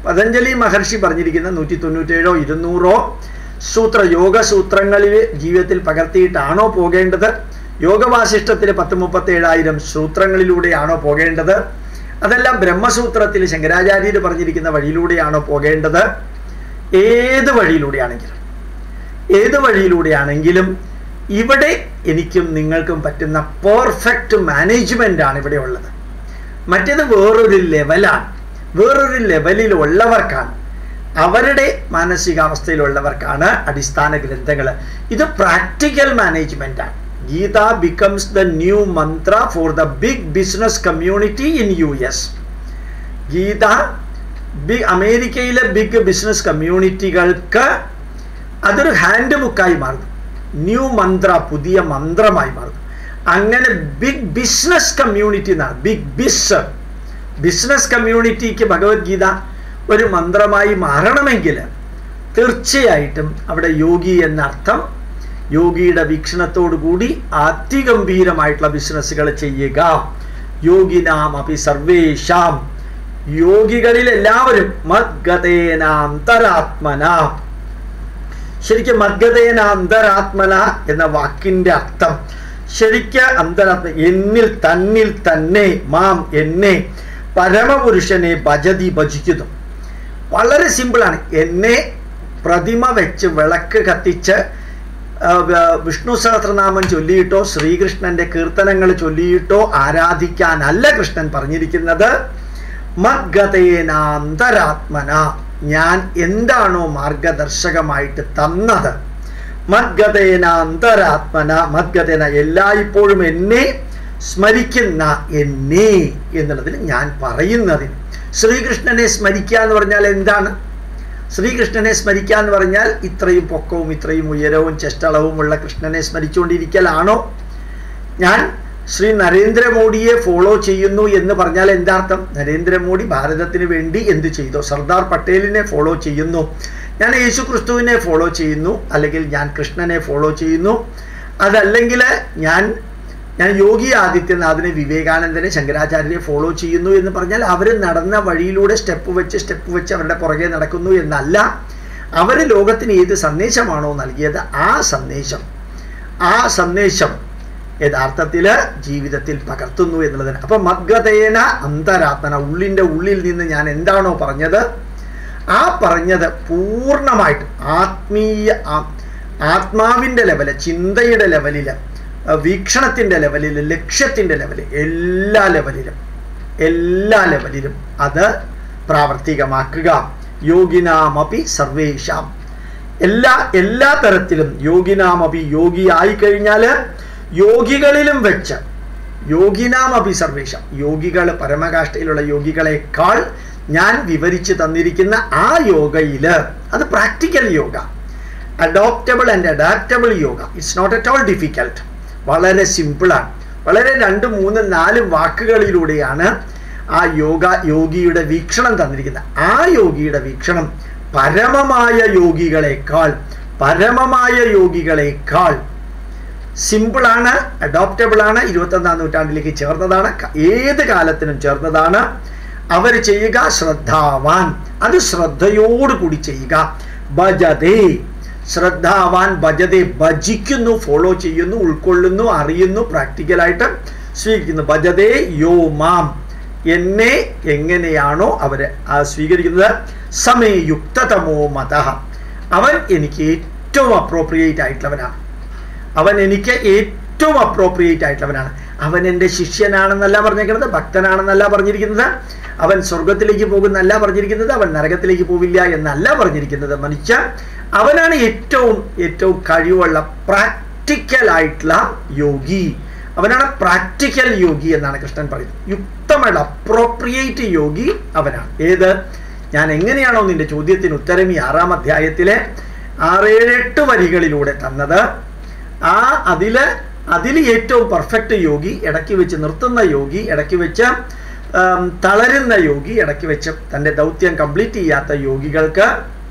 പതഞ്ജലി മഹർഷി പറഞ്ഞിരിക്കുന്ന നൂറ്റി തൊണ്ണൂറ്റേഴോ ഇരുന്നൂറോ സൂത്ര യോഗ സൂത്രങ്ങളിൽ ജീവിതത്തിൽ പകർത്തിയിട്ടാണോ പോകേണ്ടത് യോഗവാസിഷ്ടത്തിൽ പത്ത് മുപ്പത്തി ഏഴായിരം സൂത്രങ്ങളിലൂടെയാണോ പോകേണ്ടത് അതെല്ലാം ബ്രഹ്മസൂത്രത്തിൽ ശങ്കരാചാര്യർ പറഞ്ഞിരിക്കുന്ന വഴിയിലൂടെയാണോ പോകേണ്ടത് ഏത് വഴിയിലൂടെയാണെങ്കിലും ഏത് വഴിയിലൂടെയാണെങ്കിലും ഇവിടെ എനിക്കും നിങ്ങൾക്കും പറ്റുന്ന പെർഫെക്റ്റ് മാനേജ്മെൻ്റ് ആണ് ഇവിടെ ഉള്ളത് മറ്റേത് വേറൊരു ലെവലാണ് വേറൊരു ലെവലിൽ ഉള്ളവർക്കാണ് അവരുടെ മാനസികാവസ്ഥയിലുള്ളവർക്കാണ് അടിസ്ഥാന ഗ്രന്ഥങ്ങൾ ഇത് പ്രാക്ടിക്കൽ മാനേജ്മെൻ്റ് ആണ് Gita becomes the new mantra for the big business community in U S Gita ബി അമേരിക്കയിലെ ബിഗ് ബിസിനസ് കമ്മ്യൂണിറ്റികൾക്ക് അതൊരു ഹാൻഡ് ബുക്കായി മാറുന്നു ന്യൂ മന്ത്ര പുതിയ മന്ത്രമായി മാറുന്നു അങ്ങനെ ബിഗ് ബിസിനസ് കമ്മ്യൂണിറ്റി എന്നാണ് ബിഗ് ബിസ് ബിസിനസ് കമ്മ്യൂണിറ്റിക്ക് ഭഗവത്ഗീത ഒരു മന്ത്രമായി മാറണമെങ്കിൽ തീർച്ചയായിട്ടും അവിടെ യോഗി എന്ന അർത്ഥം യോഗിയുടെ വീക്ഷണത്തോടു കൂടി അതിഗംഭീരമായിട്ടുള്ള ബിസിനസ്സുകൾ ചെയ്യുക യോഗിനാം അപി സർവേഷാം യോഗികളിൽ എല്ലാവരും മദ്ഗതേനാന്തരാത്മന ശരിക്കും മദ്ഗതേന അന്തരാത്മന എന്ന വാക്കിന്റെ അർത്ഥം ശരിക്ക് അന്തരാത്മ എന്നിൽ തന്നിൽ തന്നെ മാം എന്നെ പരമപുരുഷനെ ഭജതി ഭജിക്കുന്നു വളരെ സിമ്പിളാണ് എന്നെ പ്രതിമ വെച്ച് വിളക്ക് കത്തിച്ച് ആ, വ- വിഷ്ണു സഹസ്രനാമം ചൊല്ലിയിട്ടോ ശ്രീകൃഷ്ണന്റെ കീർത്തനങ്ങൾ ചൊല്ലിയിട്ടോ ആരാധിക്കാനല്ല കൃഷ്ണൻ പറഞ്ഞിരിക്കുന്നത് മദ്ഗതേനാന്തരാത്മന ഞാൻ എന്താണോ മാർഗദർശകമായിട്ട് തന്നത് മദ്ഗതേന അന്തരാത്മന മദ്ഗതേന എല്ലായ്പ്പോഴും എന്നെ സ്മരിക്കുന്ന എന്നെ എന്നുള്ളതിൽ ഞാൻ പറയുന്നതിന് ശ്രീകൃഷ്ണനെ സ്മരിക്കുക എന്ന് പറഞ്ഞാൽ എന്താണ് ശ്രീകൃഷ്ണനെ സ്മരിക്കുക എന്ന് പറഞ്ഞാൽ ഇത്രയും പൊക്കവും ഇത്രയും ഉയരവും ചെസ്റ്റളവും ഉള്ള കൃഷ്ണനെ സ്മരിച്ചുകൊണ്ടിരിക്കലാണോ ഞാൻ ശ്രീ നരേന്ദ്രമോദിയെ ഫോളോ ചെയ്യുന്നു എന്ന് പറഞ്ഞാൽ എന്താർത്ഥം നരേന്ദ്രമോദി ഭാരതത്തിന് വേണ്ടി എന്ത് ചെയ്തു സർദാർ പട്ടേലിനെ ഫോളോ ചെയ്യുന്നു ഞാൻ യേശു ക്രിസ്തുവിനെ ഫോളോ ചെയ്യുന്നു അല്ലെങ്കിൽ ഞാൻ കൃഷ്ണനെ ഫോളോ ചെയ്യുന്നു അതല്ലെങ്കിൽ ഞാൻ ഞാൻ യോഗി ആദിത്യനാഥിനെ വിവേകാനന്ദനെ ശങ്കരാചാര്യരെ ഫോളോ ചെയ്യുന്നു എന്ന് പറഞ്ഞാൽ അവർ നടന്ന വഴിയിലൂടെ സ്റ്റെപ്പ് വെച്ച് സ്റ്റെപ്പ് വെച്ച് അവരുടെ പുറകെ നടക്കുന്നു എന്നല്ല അവർ ലോകത്തിന് ഏത് സന്ദേശമാണോ നൽകിയത് ആ സന്ദേശം ആ സന്ദേശം യഥാർത്ഥത്തിൽ ജീവിതത്തിൽ പകർത്തുന്നു എന്നുള്ളതാണ് അപ്പം മദ്ഗതേന അന്തരാത്മന ഉള്ളിൻ്റെ ഉള്ളിൽ നിന്ന് ഞാൻ എന്താണോ പറഞ്ഞത് ആ പറഞ്ഞത് പൂർണ്ണമായിട്ട് ആത്മീയ ആ- ആത്മാവിൻ്റെ ലെവല് ചിന്തയുടെ ലെവലിൽ വീക്ഷണത്തിൻ്റെ ലെവലിൽ ലക്ഷ്യത്തിൻ്റെ ലെവലിൽ എല്ലാ ലെവലിലും എല്ലാ ലെവലിലും അത് പ്രാവർത്തികമാക്കുക യോഗിനാമപി സർവേഷാം എല്ലാ എല്ലാ തരത്തിലും യോഗിനാമപി യോഗി ആയിക്കഴിഞ്ഞാൽ യോഗികളിലും വെച്ച് യോഗിനാം അഭി സർവേഷം യോഗികൾ പരമകാഷ്ഠയിലുള്ള യോഗികളെക്കാൾ ഞാൻ വിവരിച്ചു തന്നിരിക്കുന്ന ആ യോഗയിൽ അത് practical yoga adoptable and adaptable yoga it's not at all difficult വളരെ സിമ്പിളാണ് വളരെ രണ്ട് മൂന്ന് നാല് വാക്കുകളിലൂടെയാണ് ആ യോഗ യോഗിയുടെ വീക്ഷണം തന്നിരിക്കുന്നത് ആ യോഗിയുടെ വീക്ഷണം പരമമായ യോഗികളെക്കാൾ പരമമായ യോഗികളെക്കാൾ സിമ്പിളാണ് അഡോപ്റ്റബിൾ ആണ് ഇരുപത്തൊന്നാം നൂറ്റാണ്ടിലേക്ക് ചേർന്നതാണ് ക- ഏത് കാലത്തിനും ചേർന്നതാണ് അവർ ചെയ്യുക ശ്രദ്ധാവാൻ അത് ശ്രദ്ധയോടുകൂടി ചെയ്യുക ഭജതേ ശ്രദ്ധാവാൻ ഭജതേ ഭജിക്കുന്നു ഫോളോ ചെയ്യുന്നു ഉൾക്കൊള്ളുന്നു അറിയുന്നു പ്രാക്ടിക്കലായിട്ട് സ്വീകരിക്കുന്നു ഭജതേ യോ മാം എന്നെ എങ്ങനെയാണോ അവർ സ്വീകരിക്കുന്നത് സമയയുക്തതമോ മത അവൻ എനിക്ക് ഏറ്റവും അപ്രോപ്രിയേറ്റ് ആയിട്ടുള്ളവനാണ് അവൻ എനിക്ക് ഏറ്റവും അപ്രോപ്രിയേറ്റ് ആയിട്ടുള്ളവനാണ് അവൻ എൻ്റെ ശിഷ്യനാണെന്നല്ല പറഞ്ഞിരിക്കുന്നത് ഭക്തനാണെന്നല്ല പറഞ്ഞിരിക്കുന്നത് അവൻ സ്വർഗത്തിലേക്ക് പോകുന്നല്ല പറഞ്ഞിരിക്കുന്നത് അവൻ നരകത്തിലേക്ക് പോവില്ല എന്നല്ല പറഞ്ഞിരിക്കുന്നത് മനുഷ്യ അവനാണ് ഏറ്റവും ഏറ്റവും കഴിവുള്ള പ്രാക്ടിക്കൽ ആയിട്ടുള്ള യോഗി അവനാണ് പ്രാക്ടിക്കൽ യോഗി എന്നാണ് കൃഷ്ണൻ പറയുന്നത് യുക്തമുള്ള അപ്രോപ്രിയേറ്റ് യോഗി അവനാണ് ഏത് ഞാൻ എങ്ങനെയാണോ നിന്റെ ചോദ്യത്തിന് ഉത്തരം ഈ ആറാം അധ്യായത്തിലെ ആറേഴെട്ട് വരികളിലൂടെ തന്നത് ആ അതില് അതിൽ ഏറ്റവും പെർഫെക്റ്റ് യോഗി ഇടയ്ക്ക് വെച്ച് നിർത്തുന്ന യോഗി ഇടയ്ക്ക് വെച്ച് ആം, തളരുന്ന യോഗി ഇടയ്ക്ക് വെച്ച് തൻ്റെ ദൗത്യം കംപ്ലീറ്റ് ചെയ്യാത്ത യോഗികൾക്ക്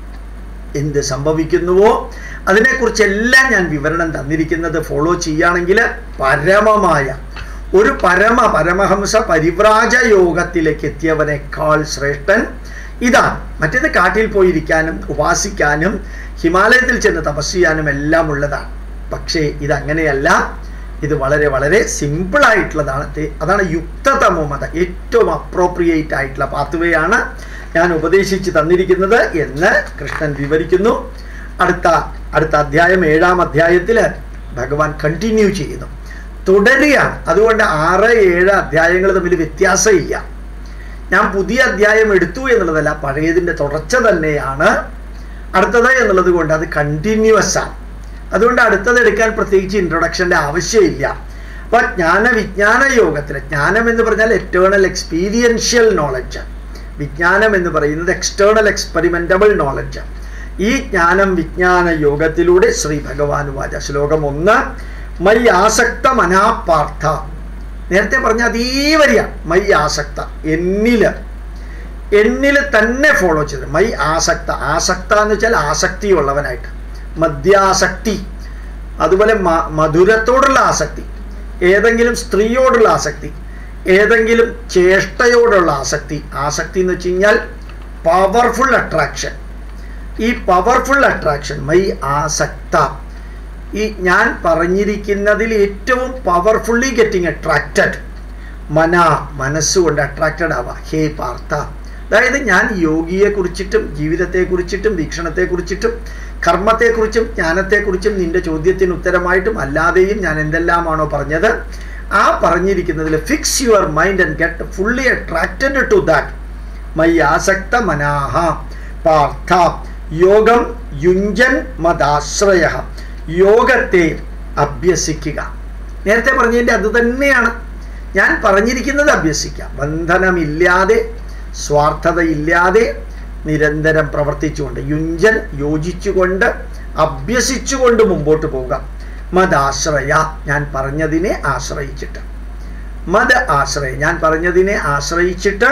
എന്ത് സംഭവിക്കുന്നുവോ അതിനെക്കുറിച്ചെല്ലാം ഞാൻ വിവരണം തന്നിരിക്കുന്നത് ഫോളോ ചെയ്യുകയാണെങ്കിൽ പരമമായ ഒരു പരമ പരമഹംസ പരിവ്രാജ യോഗത്തിലേക്ക് എത്തിയവനേക്കാൾ ശ്രേഷ്ഠൻ ഇതാണ് മറ്റേത് കാട്ടിൽ പോയിരിക്കാനും ഉപാസിക്കാനും ഹിമാലയത്തിൽ ചെന്ന് തപസ് ചെയ്യാനും എല്ലാം ഉള്ളതാണ് പക്ഷേ ഇതങ്ങനെയല്ല ഇത് വളരെ വളരെ സിമ്പിൾ ആയിട്ടുള്ളതാണ് തെ- അതാണ് യുക്തതമോ മത ഏറ്റവും അപ്രോപ്രിയേറ്റ് ആയിട്ടുള്ള പാത്വേ ആണ് ഞാൻ ഉപദേശിച്ച് തന്നിരിക്കുന്നത് എന്ന് കൃഷ്ണൻ വിവരിക്കുന്നു അടുത്ത അടുത്ത അധ്യായം ഏഴാം അധ്യായത്തിൽ ഭഗവാൻ കണ്ടിന്യൂ ചെയ്യുന്നു തുടരുകയാണ് അതുകൊണ്ട് ആറ് ഏഴ് അധ്യായങ്ങൾ തമ്മിൽ വ്യത്യാസമില്ല ഞാൻ പുതിയ അധ്യായം എടുത്തു എന്നുള്ളതല്ല പഴയതിൻ്റെ തുടർച്ച തന്നെയാണ് അടുത്തത് എന്നുള്ളത് കൊണ്ട് അത് കണ്ടിന്യൂസ് ആണ് അതുകൊണ്ട് അടുത്തത് എടുക്കാൻ പ്രത്യേകിച്ച് ഇൻട്രൊഡക്ഷൻ്റെ ആവശ്യമില്ല അപ്പോൾ ജ്ഞാന വിജ്ഞാന യോഗത്തിൽ ജ്ഞാനം എന്ന് പറഞ്ഞാൽ എറ്റേണൽ എക്സ്പീരിയൻഷ്യൽ നോളജ് വിജ്ഞാനം എന്ന് പറയുന്നത് എക്സ്റ്റേണൽ എക്സ്പെരിമെൻറ്റബിൾ നോളജ് ഈ ജ്ഞാനം വിജ്ഞാന യോഗത്തിലൂടെ ശ്രീ ഭഗവാൻ വാച ശ്ലോകം ഒന്ന് മൈ ആസക്ത മനാപാർത്ഥ നേരത്തെ പറഞ്ഞ അതേ വരിക മൈ ആസക്ത എന്നില് എന്നിൽ തന്നെ ഫോളോ ചെയ്ത് മൈ ആസക്ത ആസക്ത എന്ന് വെച്ചാൽ ആസക്തിയുള്ളവനായിട്ട് മദ്യാസക്തി അതുപോലെ മ മധുരത്തോടുള്ള ആസക്തി ഏതെങ്കിലും സ്ത്രീയോടുള്ള ആസക്തി ഏതെങ്കിലും ചേഷ്ടയോടുള്ള ആസക്തി ആസക്തി എന്ന് വെച്ച് കഴിഞ്ഞാൽ പവർഫുൾ അട്രാക്ഷൻ ഈ പവർഫുൾ അട്രാക്ഷൻ മൈ ആസക്ത ഈ ഞാൻ പറഞ്ഞിരിക്കുന്നതിൽ ഏറ്റവും പവർഫുള്ളി ഗെറ്റിംഗ് അട്രാക്റ്റഡ് മന മനസ്സുകൊണ്ട് അട്രാക്റ്റഡ് ആവാം ഹേ പാർത്ഥ അതായത് ഞാൻ യോഗിയെ കുറിച്ചിട്ടും ജീവിതത്തെ കുറിച്ചിട്ടും വീക്ഷണത്തെ കുറിച്ചിട്ടും കർമ്മത്തെക്കുറിച്ചും ജ്ഞാനത്തെക്കുറിച്ചും നിന്റെ ചോദ്യത്തിന് ഉത്തരമായിട്ടും അല്ലാതെയും ഞാൻ എന്തെല്ലാമാണോ പറഞ്ഞത് ആ പറഞ്ഞിരിക്കുന്നതിൽ fix your mind and get fully attracted to that മൈ ആസക്ത മനാഹ പാർത്ഥ യോഗം യുഞ്ചൻ മതാശ്രയ യോഗത്തെ അഭ്യസിക്കുക നേരത്തെ പറഞ്ഞതിൻ്റെ അത് തന്നെയാണ് ഞാൻ പറഞ്ഞിരിക്കുന്നത് അഭ്യസിക്കാം ബന്ധനമില്ലാതെ സ്വാർത്ഥതയില്ലാതെ നിരന്തരം പ്രവർത്തിച്ചുകൊണ്ട് യുഞ്ചൻ യോജിച്ചുകൊണ്ട് അഭ്യസിച്ചുകൊണ്ട് മുമ്പോട്ട് പോവുക മതാശ്രയ ഞാൻ പറഞ്ഞതിനെ ആശ്രയിച്ചിട്ട് മത ആശ്രയ ഞാൻ പറഞ്ഞതിനെ ആശ്രയിച്ചിട്ട്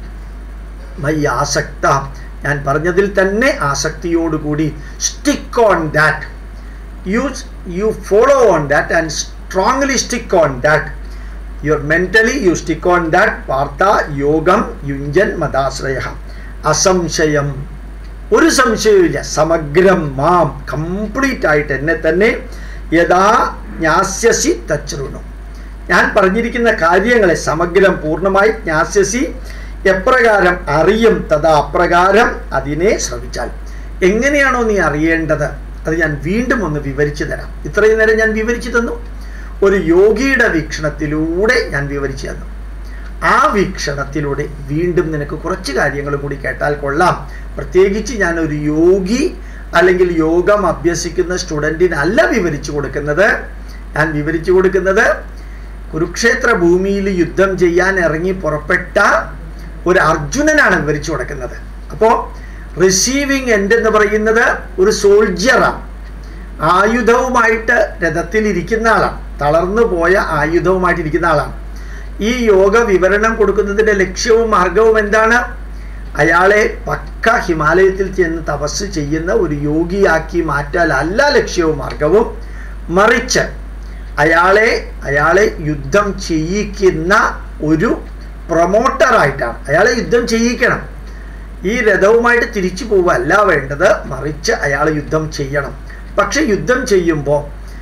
മൈ ആസക്ത ഞാൻ പറഞ്ഞതിൽ തന്നെ ആസക്തിയോടുകൂടി stick on that you you follow on that and strongly stick on that your mentally you stick on that വാർത്ത യോഗം യുഞ്ചൻ മതാശ്രയ അസംശയം ഒരു സംശയവുമില്ല സമഗ്രം മാം കംപ്ലീറ്റ് ആയിട്ട് എന്നെ തന്നെ യഥാ ജ്ഞാസ്യസി തച്ചൃണു ഞാൻ പറഞ്ഞിരിക്കുന്ന കാര്യങ്ങളെ സമഗ്രം പൂർണ്ണമായി ജ്ഞാസ്യസി എപ്രകാരം അറിയും തഥാ അപ്രകാരം അതിനെ ശ്രമിച്ചാൽ എങ്ങനെയാണോ നീ അറിയേണ്ടത് അത് ഞാൻ വീണ്ടും ഒന്ന് വിവരിച്ചു തരാം ഇത്രയും നേരം ഞാൻ വിവരിച്ചു തന്നു ഒരു യോഗിയുടെ വീക്ഷണത്തിലൂടെ ഞാൻ വിവരിച്ചു തന്നു ആ വീക്ഷണത്തിലൂടെ വീണ്ടും നിനക്ക് കുറച്ച് കാര്യങ്ങൾ കൂടി കേട്ടാൽ കൊള്ളാം പ്രത്യേകിച്ച് ഞാൻ ഒരു യോഗി അല്ലെങ്കിൽ യോഗം അഭ്യസിക്കുന്ന സ്റ്റുഡൻറ്റിനല്ല വിവരിച്ചു കൊടുക്കുന്നത് ഞാൻ വിവരിച്ചു കൊടുക്കുന്നത് കുരുക്ഷേത്ര ഭൂമിയിൽ യുദ്ധം ചെയ്യാൻ ഇറങ്ങി പുറപ്പെട്ട ഒരു അർജുനനാണ് വിവരിച്ചു കൊടുക്കുന്നത് അപ്പോൾ റിസീവിങ് എൻഡ് എന്ന് പറയുന്നത് ഒരു സോൾജിയറാണ് ആയുധവുമായിട്ട് രഥത്തിൽ ഇരിക്കുന്ന ആളാണ് തളർന്നു പോയ ആയുധവുമായിട്ട് ഇരിക്കുന്ന ആളാണ് ഈ യോഗ വിവരണം കൊടുക്കുന്നതിൻ്റെ ലക്ഷ്യവും മാർഗവും എന്താണ് അയാളെ പക്ക ഹിമാലയത്തിൽ ചെന്ന് തപസ് ചെയ്യുന്ന ഒരു യോഗിയാക്കി മാറ്റാലല്ല ലക്ഷ്യവും മാർഗവും മറിച്ച് അയാളെ അയാളെ യുദ്ധം ചെയ്യിക്കുന്ന ഒരു പ്രൊമോട്ടറായിട്ടാണ് അയാളെ യുദ്ധം ചെയ്യിക്കണം ഈ രഥവുമായിട്ട് തിരിച്ചു പോവല്ല വേണ്ടത് മറിച്ച് അയാൾ യുദ്ധം ചെയ്യണം പക്ഷെ യുദ്ധം ചെയ്യുമ്പോൾ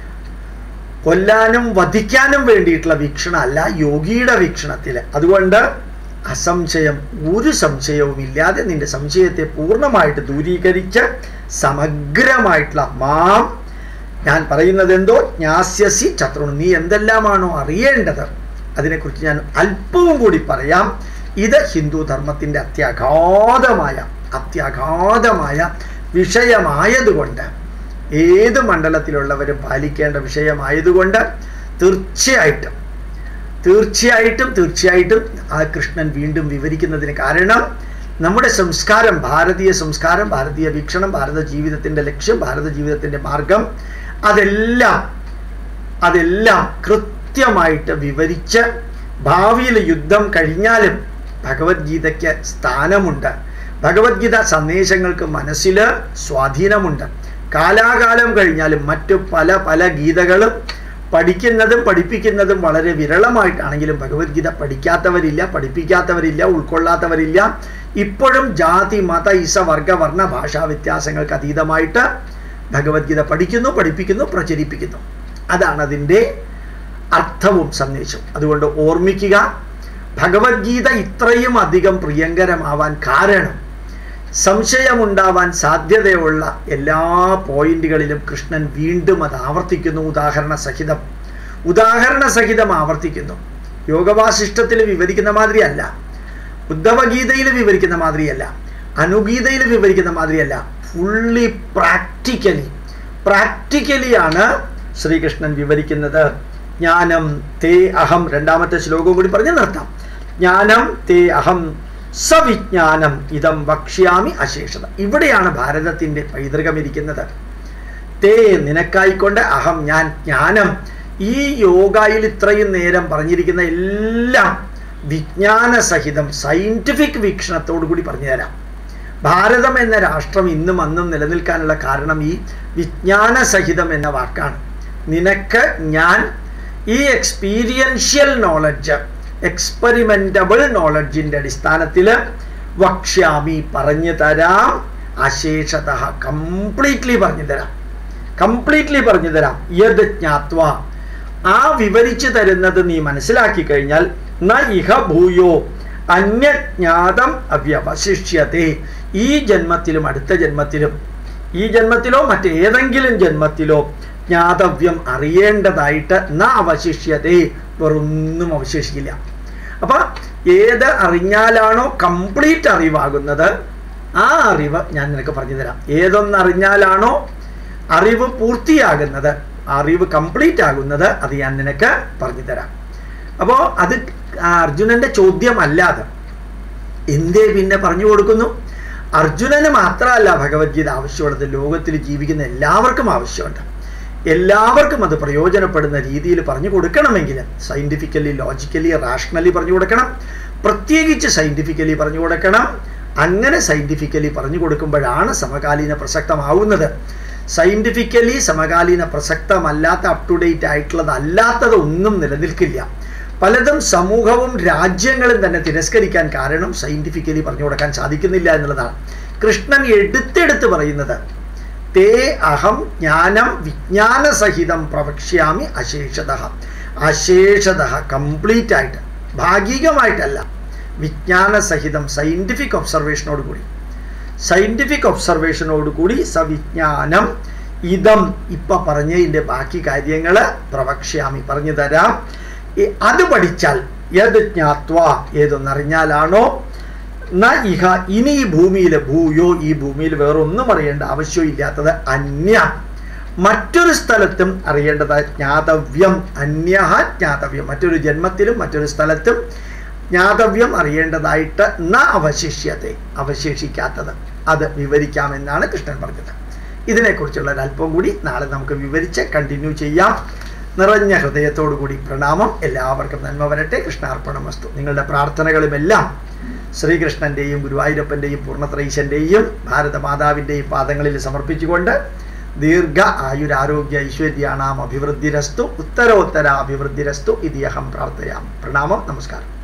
കൊല്ലാനും വധിക്കാനും വേണ്ടിയിട്ടുള്ള വീക്ഷണം അല്ല യോഗിയുടെ വീക്ഷണത്തിൽ അതുകൊണ്ട് അസംശയം ഒരു സംശയവും ഇല്ലാതെ നിന്റെ സംശയത്തെ പൂർണ്ണമായിട്ട് ദൂരീകരിച്ച് സമഗ്രമായിട്ടുള്ള മാം ഞാൻ പറയുന്നത് എന്തോ ജ്ഞാസ്യസി ചത്രുണ് നീ എന്തെല്ലാമാണോ അറിയേണ്ടത് അതിനെക്കുറിച്ച് ഞാൻ അല്പവും കൂടി പറയാം ഇത് ഹിന്ദു ധർമ്മത്തിൻ്റെ അത്യാഘാതമായ അത്യാഘാതമായ വിഷയമായതുകൊണ്ട് ഏത് മണ്ഡലത്തിലുള്ളവരും പാലിക്കേണ്ട വിഷയമായതുകൊണ്ട് തീർച്ചയായിട്ടും തീർച്ചയായിട്ടും തീർച്ചയായിട്ടും ആ കൃഷ്ണൻ വീണ്ടും വിവരിക്കുന്നതിന് കാരണം നമ്മുടെ സംസ്കാരം ഭാരതീയ സംസ്കാരം ഭാരതീയ വീക്ഷണം ഭാരത ജീവിതത്തിൻ്റെ ലക്ഷ്യം ഭാരത ജീവിതത്തിൻ്റെ മാർഗം അതെല്ലാം അതെല്ലാം കൃത്യമായിട്ട് വിവരിച്ച് ഭാവിയിൽ യുദ്ധം കഴിഞ്ഞാലും ഭഗവത്ഗീതയ്ക്ക് സ്ഥാനമുണ്ട് ഭഗവത്ഗീത സന്ദേശങ്ങൾക്ക് മനസ്സിൽ സ്വാധീനമുണ്ട് കാലാകാലം കഴിഞ്ഞാലും മറ്റു പല പല ഗീതകളും പഠിക്കുന്നതും പഠിപ്പിക്കുന്നതും വളരെ വിരളമായിട്ടാണെങ്കിലും ഭഗവത്ഗീത പഠിക്കാത്തവരില്ല പഠിപ്പിക്കാത്തവരില്ല ഉൾക്കൊള്ളാത്തവരില്ല ഇപ്പോഴും ജാതി മത ഇസ വർഗ വർണ്ണ ഭാഷാ വ്യത്യാസങ്ങൾക്ക് അതീതമായിട്ട് ഭഗവത്ഗീത പഠിക്കുന്നു പഠിപ്പിക്കുന്നു പ്രചരിപ്പിക്കുന്നു അതാണ് അതിൻ്റെ അർത്ഥവും സന്ദേശവും അതുകൊണ്ട് ഓർമ്മിക്കുക ഭഗവത്ഗീത ഇത്രയും അധികം പ്രിയങ്കരമാവാൻ കാരണം സംശയമുണ്ടാവാൻ സാധ്യതയുള്ള എല്ലാ പോയിന്റുകളിലും കൃഷ്ണൻ വീണ്ടും അത് ആവർത്തിക്കുന്നു ഉദാഹരണ സഹിതം ഉദാഹരണ സഹിതം ആവർത്തിക്കുന്നു യോഗവാസിഷ്ടത്തിൽ വിവരിക്കുന്ന മാതിരിയല്ല ഉദ്ധവഗീതയിൽ വിവരിക്കുന്ന മാതിരിയല്ല അനുഗീതയിൽ വിവരിക്കുന്ന മാതിരിയല്ല ഫുള്ളി പ്രാക്ടിക്കലി പ്രാക്ടിക്കലിയാണ് ശ്രീകൃഷ്ണൻ വിവരിക്കുന്നത് ജ്ഞാനം തേ അഹം രണ്ടാമത്തെ ശ്ലോകവും കൂടി പറഞ്ഞ് നിർത്താം ജ്ഞാനം തേ അഹം സവിജ്ഞാനം ഇതം വക്ഷ്യാമി അശേഷത ഇവിടെയാണ് ഭാരതത്തിൻ്റെ പൈതൃകം ഇരിക്കുന്നത് തേ നിനക്കായിക്കൊണ്ട് അഹം ഞാൻ ജ്ഞാനം ഈ യോഗയിൽ ഇത്രയും നേരം പറഞ്ഞിരിക്കുന്ന എല്ലാം വിജ്ഞാന സഹിതം സയൻറ്റിഫിക് വീക്ഷണത്തോടു കൂടി പറഞ്ഞു തരാം ഭാരതം എന്ന രാഷ്ട്രം ഇന്നും അന്നും നിലനിൽക്കാനുള്ള കാരണം ഈ വിജ്ഞാന സഹിതം എന്ന വാക്കാണ് നിനക്ക് ഞാൻ ഈ എക്സ്പീരിയൻഷ്യൽ നോളജ് എക്സ്പെരിമെൻറ്റബിൾ നോളജിൻ്റെ അടിസ്ഥാനത്തിൽ വക്ഷ്യാമി പറഞ്ഞു തരാം അശേഷത കംപ്ലീറ്റ്ലി പറഞ്ഞു തരാം കംപ്ലീറ്റ്ലി പറഞ്ഞു തരാം യത് ജ്ഞാത്വ ആ വിവരിച്ചു തരുന്നത് നീ മനസ്സിലാക്കി കഴിഞ്ഞാൽ ന ഇഹ ഭൂയോ അന്യജ്ഞാതം അവ്യവശിഷ്യത്തെ ഈ ജന്മത്തിലും അടുത്ത ജന്മത്തിലും ഈ ജന്മത്തിലോ മറ്റേതെങ്കിലും ജന്മത്തിലോ ജ്ഞാതവ്യം അറിയേണ്ടതായിട്ട് ന അവശിഷ്യതേ വേറൊന്നും അവശേഷിക്കില്ല അപ്പൊ ഏത് അറിഞ്ഞാലാണോ കംപ്ലീറ്റ് അറിവാകുന്നത് ആ അറിവ് ഞാൻ നിനക്ക് പറഞ്ഞു തരാം ഏതൊന്നറിഞ്ഞാലാണോ അറിവ് പൂർത്തിയാകുന്നത് അറിവ് കംപ്ലീറ്റ് ആകുന്നത് അത് ഞാൻ നിനക്ക് പറഞ്ഞു തരാം അപ്പോൾ അത് അർജുനന്റെ ചോദ്യമല്ലാതെ എന്തേ പിന്നെ പറഞ്ഞു കൊടുക്കുന്നു അർജുനന് മാത്രമല്ല ഭഗവത്ഗീത ആവശ്യമുള്ളത് ലോകത്തിൽ ജീവിക്കുന്ന എല്ലാവർക്കും ആവശ്യമുണ്ട് എല്ലാവർക്കും അത് പ്രയോജനപ്പെടുന്ന രീതിയിൽ പറഞ്ഞു കൊടുക്കണമെങ്കിൽ സയൻറ്റിഫിക്കലി ലോജിക്കലി റാഷണലി പറഞ്ഞു കൊടുക്കണം പ്രത്യേകിച്ച് സയൻറ്റിഫിക്കലി പറഞ്ഞു കൊടുക്കണം അങ്ങനെ സയൻറ്റിഫിക്കലി പറഞ്ഞു കൊടുക്കുമ്പോഴാണ് സമകാലീന പ്രസക്തമാവുന്നത് സയൻറ്റിഫിക്കലി സമകാലീന പ്രസക്തമല്ലാത്ത അപ് ടു ഡേറ്റ് ആയിട്ടുള്ളത് അല്ലാത്തത് ഒന്നും നിലനിൽക്കില്ല പലതും സമൂഹവും രാജ്യങ്ങളും തന്നെ തിരസ്കരിക്കാൻ കാരണം സയൻറ്റിഫിക്കലി പറഞ്ഞു കൊടുക്കാൻ സാധിക്കുന്നില്ല എന്നുള്ളതാണ് കൃഷ്ണൻ എടുത്തെടുത്ത് പറയുന്നത് തേ അഹം ജ്ഞാനം വിജ്ഞാനസഹിതം പ്രവക്ഷ്യാമി അശേഷത അശേഷത കംപ്ലീറ്റ് ആയിട്ട് ഭാഗികമായിട്ടല്ല വിജ്ഞാനസഹിതം സയൻറ്റിഫിക് ഒബ്സർവേഷനോട് കൂടി സയൻറ്റിഫിക് ഒബ്സർവേഷനോട് കൂടി സവിജ്ഞാനം ഇതം ഇപ്പൊ പറഞ്ഞതിൻ്റെ ബാക്കി കാര്യങ്ങൾ പ്രവക്ഷ്യാമി പറഞ്ഞു തരാം അത് പഠിച്ചാൽ ഏത് ജ്ഞാത്വ ഏതൊന്നറിഞ്ഞാലാണോ ന ഇഹ ഇനി ഈ ഭൂമിയിൽ ഭൂയോ ഈ ഭൂമിയിൽ വേറൊന്നും അറിയേണ്ട ആവശ്യമില്ലാത്തത് അന്യ മറ്റൊരു സ്ഥലത്തും അറിയേണ്ടത് ജ്ഞാതവ്യം അന്യ ജ്ഞാതവ്യം മറ്റൊരു ജന്മത്തിലും മറ്റൊരു സ്ഥലത്തും ജ്ഞാതവ്യം അറിയേണ്ടതായിട്ട് ന അവശിഷ്യത്തെ അവശേഷിക്കാത്തത് അത് വിവരിക്കാമെന്നാണ് കൃഷ്ണൻ പറഞ്ഞത് ഇതിനെക്കുറിച്ചുള്ള ഒരല്പം കൂടി നാളെ നമുക്ക് വിവരിച്ച് കണ്ടിന്യൂ ചെയ്യാം നിറഞ്ഞ ഹൃദയത്തോടു കൂടി പ്രണാമം എല്ലാവർക്കും നന്മ വരട്ടെ കൃഷ്ണാർപ്പണം വസ്തു നിങ്ങളുടെ പ്രാർത്ഥനകളുമെല്ലാം ശ്രീകൃഷ്ണൻ്റെയും ഗുരുവായൂരപ്പൻ്റെയും പൂർണ്ണത്രൈശൻ്റെയും ഭാരതമാതാവിൻ്റെയും പാദങ്ങളിൽ സമർപ്പിച്ചുകൊണ്ട് ദീർഘ ആയുരാരോഗ്യ ഐശ്വര്യാണാം അഭിവൃദ്ധിരസ്തു ഉത്തരോത്തര അഭിവൃദ്ധിരസ്തു ഇതി അഹം പ്രാർത്ഥയാം പ്രണാമം നമസ്കാരം